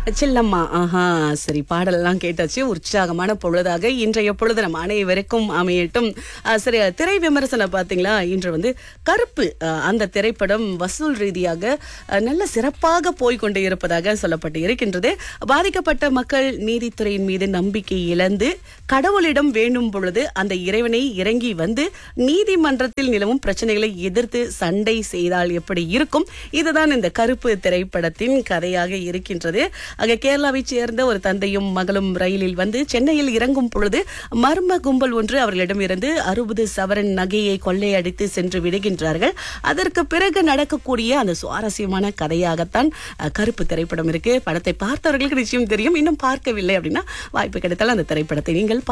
செல்லம்மா ஆஹா சரி பாடலெல்லாம் கேட்டாச்சு உற்சாகமான பொழுதாக இன்றைய பொழுது நம்ம அனைவருக்கும் அமையட்டும் ஆ, சரி திரை விமர்சனம் பார்த்தீங்களா இன்று வந்து கருப்பு ஆ, அந்த திரைப்படம் வசூல் ரீதியாக ஆ, நல்ல சிறப்பாக போய்கொண்டு இருப்பதாக சொல்லப்பட்டு இருக்கின்றது பாதிக்கப்பட்ட மக்கள் நீதித்துறையின் மீது நம்பிக்கை இழந்து கடவுளிடம் வேண்டும் பொழுது அந்த இறைவனை இறங்கி வந்து நீதிமன்றத்தில் நிலவும் பிரச்சனைகளை எதிர்த்து சண்டை செய்தால் எப்படி இருக்கும் இதுதான் இந்த கருப்பு திரைப்படத்தின் கதையாக இருக்கின்றது அங்க கேரளாவைச் சேர்ந்த ஒரு தந்தையும் மகளும் ரயிலில் வந்து சென்னையில் இறங்கும் பொழுது மர்ம கும்பல் ஒன்று அவர்களிடமிருந்து அறுபது சவரன் நகையை கொள்ளையடித்து சென்று விடுகின்றார்கள் அதற்கு பிறகு நடக்கக்கூடிய அந்த சுவாரஸ்யமான கதையாகத்தான் அஹ், கருப்பு திரைப்படம் இருக்கு படத்தை பார்த்தவர்களுக்கு நிச்சயம் தெரியும் இன்னும் பார்க்கவில்லை அப்படின்னா வாய்ப்பு கிடைத்தால் அந்த திரைப்படத்தை நீங்கள்